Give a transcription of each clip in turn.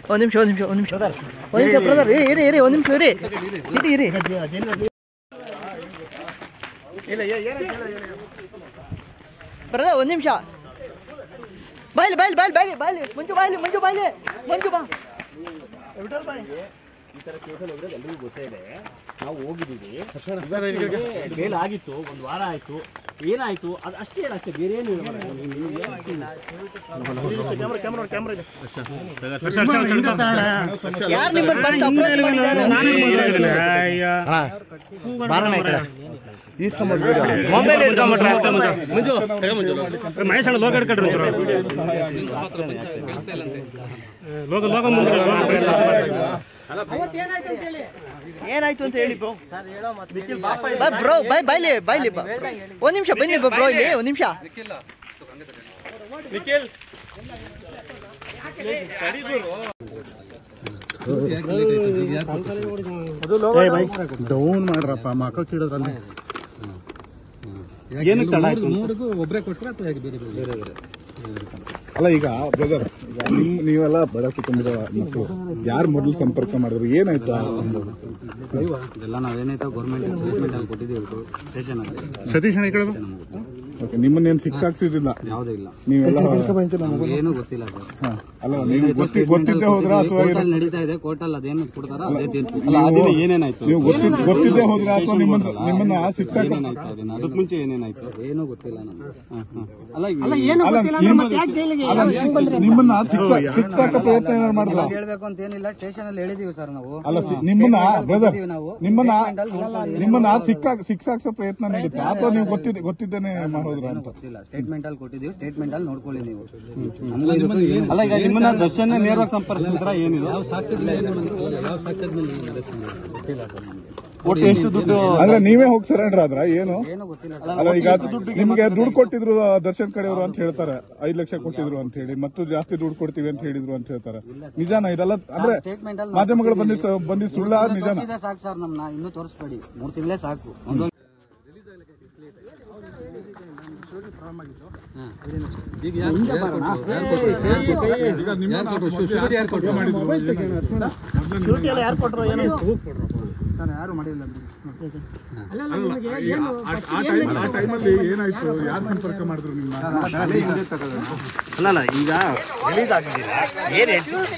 ಒಂದು ನಿಮಿಷ ಒಂದು ನಿಮಿಷ ಒಂದು ನಿಮಿಷ ಒಂದು ನಿಮಿಷ ಬ್ರದರ್ ಇರಿ ಇರಿ ಒಂದು ನಿಮಿಷ ಇರಿ ಇರಿ ಇರಿ ಬ್ರದರ್ ಒಂದು ನಿಮಿಷ ಬಾಯ್ಲಿ ಬಾಯ್ಲಿ ಬಾಯ್ಲಿ ಬಾಯ್ಲಿ ಬಾಯ್ಲಿ ಮುಂಚು ಬಾಯ್ಲಿ ಮುಂಚು ಬಾಯ್ಲಿ ಮುಂಚು ಬಾ ನಾವು ಹೋಗಿದ್ದೀವಿ ಬೇಲ್ ಆಗಿತ್ತು ಒಂದು ವಾರ ಆಯ್ತು ಏನಾಯ್ತು ಅದು ಅಷ್ಟೇ ಹೇಳ ಅಷ್ಟೇ ಬೇರೆ ಏನು ಯಾರು ನಿಮ್ಮನ್ನು ಫಸ್ಟ್ ಅಪ್ರೋಚ್ ಮಾಡಿದ್ದಾರೆ ಮೊಬೈಲ್ ಇಟ್ಕೊಂಡ್ಬಿಟ್ರೆ ಮುಂಜು ಮಹೇಶ್ ಅಣ್ಣ ಲೋಗ ಹಿಡ್ಕೊಳ್ರಿ ಒಂಚೂರು ಲೋಗ ಲೋಗ ಮುಂದೆ ಏನಾಯ್ತು ಅಂತ ಹೇಳಿ ಬ್ರೋ ಬ್ರೋ ಬೈ ಬಾಯ್ಲಿ ಬಾಯ್ಲಿ ಬಾ ಒಂದು ನಿಮಿಷ ಬನ್ನಿ ಬ್ರೋ ಇಲ್ಲಿ ಒಂದು ನಿಮಿಷ ಡೌನ್ ಮಾಡ್ರಪ್ಪ ಮಕ್ಕ ಕಿಡೋದ್ರಲ್ಲಿ ಏನಕ್ಕೆ ತಡ ಆಯ್ತು ಒಬ್ಬರೇ ಕೊಟ್ಟರೆ ಅಥವಾ ಹೇಗೆ ಬೇರೆ ಬೇರೆ ಬೇರೆ ಅಲ್ಲ ಈಗ ಬ್ರದರ್ ಈಗ ನಿಮ್ ನೀವೆಲ್ಲ ಬಡ ಕುಟುಂಬದ ಮಕ್ಕಳು ಯಾರು ಮೊದಲು ಸಂಪರ್ಕ ಮಾಡಿದ್ರು ಏನಾಯ್ತು ಆ ಸಂಭವ? ಇದೆಲ್ಲ ನಾವೇನಾಯ್ತು ಗೌರ್ಮೆಂಟ್ ಸ್ಟೇಟ್ಮೆಂಟ್ ಅಲ್ಲಿ ಕೊಟ್ಟಿದ್ದೀವಿ ಸ್ಟೇಷನ್ ಅಲ್ಲಿ ಸತೀಶ್ ಅಣ್ಣ ಈ ಕಡೆ ಬಾ. ಓಕೆ ನಿಮ್ಮನ್ನೇನು ಸಿಕ್ಕಾಕ್ಸಿರ್ಲಿಲ್ಲ ಯಾವುದೂ ಇಲ್ಲ ನೀವೆಲ್ಲ ಏನು ಗೊತ್ತಿಲ್ಲ ಸರ್ ಹಾ. ಅಲ್ಲ ನೀವು ಗೊತ್ತಿ ಗೊತ್ತಿದ್ದೆ ಹೋದ್ರ ಅಥವಾ ಕೋರ್ಟಲ್ಲಿ ನಡೀತಾ ಇದೆ ಕೋರ್ಟಲ್ಲಿ ಅದೇನು ಕೊಡ್ತಾರೋ ಅದೇ ತೀರ್ಪು ಅಲ್ಲ ಅದಿಲ್ಲ ಏನೇನಾಯ್ತು ನೀವು ಗೊತ್ತಿದ್ ಗೊತ್ತಿದ್ದೆ ಹೋದ್ರ ಅಥವಾ ನಿಮ್ಮನ್ನ ನಿಮ್ಮನ್ನ ಶಿಕ್ಷಕ ಏನೇನಾಯ್ತು ಅದನ್ನ ಅದಕ್ಕೆ ಮುಂಚೆ ಏನೇನಾಯ್ತು ಏನೂ ಗೊತ್ತಿಲ್ಲ ನನಗೆ ಹ, ಹ. ಅಲ್ಲ ಅಲ್ಲ ನಿಮ್ಮ- ಅಲ್ಲ, ನಿಮ್ಮನ್ನ ಶಿಕ್ಷ- ಶಿಕ್ಷಕ ಪ್ರಯತ್ನ ಏನಾದ್ರು ಮಾಡಿದ್ರ ಹೇಳ್ಬೇಕು ಅಂತ ಏನಿಲ್ಲ ಸ್ಟೇಷನ್ ಅಲ್ಲಿ ಹೇಳಿದೀವಿ ಸರ್ ನಾವು ಅಲ್ಲ ಸಿ- ನಿಮ್ಮನ್ನ ಬ್ರದರ್ ನಾವು ನಿಮ್ಮನ್ನ statement ಅಲ್ಲಿ ನೋಡ್ಕೊಳ್ಳಿ. ನಿಮ್ಮನ್ನ ಶಿಕ್ಷಾ ಶಿಕ್ಷಾಕ್ಸೋ ಪ್ರಯತ್ನ ನಡೀತಾ ಅಥವಾ ನೀವು ಗೊತ್ತಿದ್ದೆ ಗೊತ್ತಿದ್ದೇನೆ ಮಾಡೋದ್ರ ಅಂತ ಗೊತ್ತಿಲ್ಲ ಸ್ಟೇಟ್ಮೆಂಟ್ ಅಲ್ಲಿ ಕೊಟ್ಟಿದ್ದೀವಿ ಸ್ಟೇಟ್ಮೆಂಟ್ ಅಲ್ಲಿ ನೋಡ್ಕೊಳ್ಳಿ ನೀವು ನಮ್ಗೂ ಇದಕ್ಕೂ ಏನು ಅಲ್ಲ ಈಗ ನಿಮ್ಮನ್ನ ದರ್ಶನ ನೇರವಾಗಿ ಸಂಪರ್ಕಿಸಿದ್ರ ಏನಿದು ಯಾವ ಸಾಕ್ಷ್ಯದ ಮೇಲೆ ಯಾವ ಸಾಕ್ಷ್ಯದ ಮೇಲೆ ನೀವು ನಡೆಸ್ತೀರಿ? ಗೊತ್ತಿಲ್ಲ ಸರ್ ನಮ್ಗೆ ಒಟ್ಟು ಎಷ್ಟು ದುಡ್ಡು ಅಂದ್ರೆ ನೀವೇ ಹೋಗಿ ಸರೆಂಡರ್ ಆದ್ರ ಏನು ಏನೂ ಗೊತ್ತಿಲ್ಲ ಸರ್ ಅಲ್ಲ ಈಗ ನಿಮ್ಗೆ ದುಡ್ಡು ಕೊಟ್ಟಿದ್ರು ದರ್ಶನ್ ಕಡೆಯವರು ಅಂತ ಹೇಳ್ತಾರೆ ಐದ್ ಲಕ್ಷ ಕೊಟ್ಟಿದ್ರು ಅಂತ ಹೇಳಿ ಮತ್ತು ಜಾಸ್ತಿ ದುಡ್ಡು ಕೊಡ್ತೀವಿ ಅಂತ ಹೇಳಿದ್ರು ಅಂತ ಹೇಳ್ತಾರೆ ನಿಜಾನ ಇದೆಲ್ಲ ಅಂದ್ರೆ ಸ್ಟೇಟ್ಮೆಂಟ್ ಅಲ್ಲಿ ಮಾಧ್ಯಮಗಳು ಬಂದಿದ್ ಬಂದಿದ್ ಸುಳ್ಳ ನಿಜಾನ ತೋರಿಸಿದೆ ಸಾಕು ಸರ್ ನಮ್ನ ಇನ್ನೂ ತೋರಿಸ್ಬೇಡಿ ಮೂರ್ ತಿಂಗಳೇ ಸಾಕು ಒಂದು ಆ ಟೈಮಲ್ಲಿ ಏನಾಯ್ತು ಯಾರು ಸಂಪರ್ಕ ಮಾಡಿದ್ರು ನಿಮ್ಮ ಅಲ್ಲ ಅಲ್ಲ ಈಗ ರಿಲೀಸ್ ಆಗಿದ್ದೀರಾ ಏನು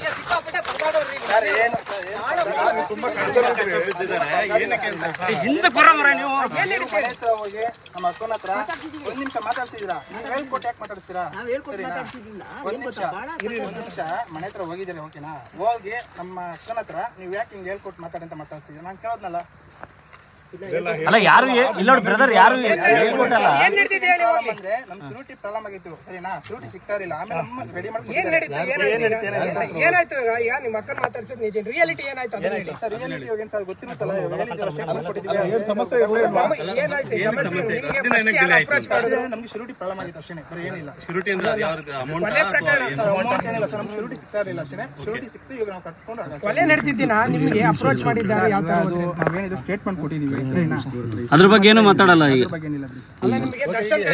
ಹಿಂದೆ ಬರೋ ಮರ ನೀವು ಮನೆ ಹತ್ರ ಹೋಗಿ ನಮ್ಮ ಅಕ್ಕನ ಹತ್ರ ಒಂದ್ ನಿಮಿಷ ಮಾತಾಡ್ಸಿದಿರಾ ನೀವು ಹೇಳ್ಕೊಟ್ಟು ಯಾಕೆ ಮಾತಾಡ್ಸ್ತೀರಾ ಸರಿನಾ? ಒಂದ್ ನಿಮಿಷ ಇರಿ, ಒಂದ್ ನಿಮಿಷ ಮನೆ ಹತ್ರ ಹೋಗಿದ್ದೀರಿ ಓಕೆನಾ ಹೋಗಿ ನಮ್ಮ ಅಕ್ಕನ ಹತ್ರ ನೀವು ಯಾಕೆ ಹಿಂಗೆ ಹೇಳ್ಕೊಟ್ಟು ಮಾತಾಡಿ ಅಂತ ಮಾತಾಡ್ಸಿದ್ದೀರಾ ನಾನು ಕೇಳೋದ್ನಲ್ಲ ಅಲ್ಲ ಯಾರು ಇಲ್ಲ ನೋಡಿ ಬ್ರದರ್ ಯಾರು ಹೇಳ್ಕೊಟ್ಟಲ್ಲ ಪ್ರಾಬ್ಲಮ್ ಅಂದ್ರೆ ನಮ್ ಶುರುಟಿ ಪ್ರಾಬ್ಲಮ್ ಆಗಿತ್ತು ಸರಿನಾ ಶುರುಟಿ ಸಿಗ್ತಾ ಇರಲಿಲ್ಲ ಆಮೇಲೆ ನಮ್ಮ ರೆಡಿ ಏನಾಯ್ತು ಈಗ ಈಗ ನಿಮ್ಮ ಅಕ್ಕನ ಮಾತಾಡ್ಸಿದ್ ನಿಜ ರಿಯಾಲಿಟಿ ಏನಾಯ್ತು ಅದನ್ನ ಹೇಳಿ ರಿಯಾಲಿಟಿ ಏನ್ ಸರ್ ಗೊತ್ತಿರುತ್ತಲ್ಲ ಹೇಳಿದ್ದೀರಾ ಸ್ಟೇಟ್ಮೆಂಟ್ ಕೊಟ್ಟಿದ್ದೀವಿ ಏನ್ ಸಮಸ್ಯೆ ಇರ್ಲೇ ಇಲ್ವಾ? ಏನಾಯ್ತು ಈ ಸಮಸ್ಯೆ ನಿಮ್ಗೆ first ಯಾರು approach ಮಾಡಿದ್ರು? ಅದೇ ನಮ್ಗೆ ಶುರುಟಿ ಪ್ರಾಬ್ಲಮ್ ಆಗಿತ್ತು ಅಷ್ಟೇ ಬೇರೆ ಏನಿಲ್ಲ ಕೊಲೆ ಪ್ರಕರಣ ಅಮೌಂಟ್ ಏನಿಲ್ಲ ಸರ್ ನಮ್ಗೆ ಶುರುಟಿ ಸಿಗ್ತಾ ಇರಲಿಲ್ಲ ಅಷ್ಟೇ ಶುರುಟಿ ಸಿಕ್ತು ಇವಾಗ ನಾವು ಕಟ್ಕೊಂಡು ಹಾಗಾಗ್ತದೆ. ಕೊಲೆ ನಡೆದಿದ್ದೀನ ನಿಮ್ಗೆ ಅಪ್ರೋಚ್ ಮಾಡಿದ್ದಾರೆ ಯಾವ ತರ ಅದು ನಾವೇನಿದ್ರು ಸ್ಟೇಟ್ಮೆಂಟ್ ಕೊಟ್ಟಿದ್ದೀವಿ ಸರಿನಾ ಅದ್ರ ಬಗ್ಗೆ ಏನು ಮಾತಾಡಲ್ಲ ಈಗ ಬಗ್ಗೆ ಏನಿಲ್ಲ ಬಿಡಿ ಸರ್ ಅಲ್ಲ ನಿಮಗೆ ದರ್ಶನ್ ಕಡೆ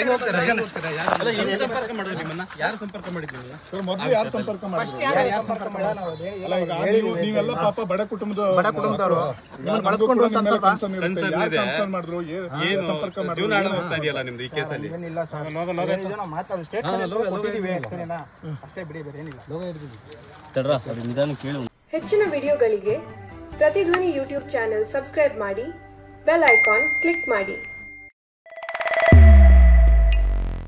ಸರ್, ಮೊದ್ಲು ಯಾರು ಸಂಪರ್ಕ ಮಾಡಿದ್ರು ಯಾರು ಯಾರು ಸಂಪರ್ಕ ಮಾಡಿಲ್ಲ ನಾವು ಅದೇ ಅಲ್ಲ, ಈಗ ನೀವು- ನೀವೆಲ್ಲ ಪಾಪ ಬಡ ಕುಟುಂಬದ ಬಡ ಕುಟುಂಬದವರು ನಿಮ್ಮನ್ನ ಬಳಸ್ಕೊಂಡು ಅಂತ ಮೇಲೆ ಅಲ್ವಾ? concern ಇರುತ್ತೆ. ಯಾರು concern ಮಾಡಿದ್ರು ಏನು ಸಂಪರ್ಕ ಮಾಡಿದ್ರು ಏನಿಲ್ಲ ಸರ್ ಏನಿದೆ ನಾವು ಮಾತಾಡೋ ಸ್ಟೇಟ್ಮೆಂಟ್ ಕೊಟ್ಟಿದ್ದೀವಿ ಸರಿನಾ ಅಷ್ಟೇ ಬಿಡಿ ಬೇರೆ ಏನಿಲ್ಲ ತಡ್ರ ನಿಧಾನ ಕೇಳು ಹೆಚ್ಚಿನ ವಿಡಿಯೋಗಳಿಗೆ ಪ್ರತಿಧ್ವನಿ ಯೂಟ್ಯೂಬ್ ಚಾನೆಲ್ ಸಬ್ಸ್ಕ್ರೈಬ್ ಮಾಡಿ ಬೆಲ್ ಐಕಾನ್ ಕ್ಲಿಕ್ ಮಾಡಿ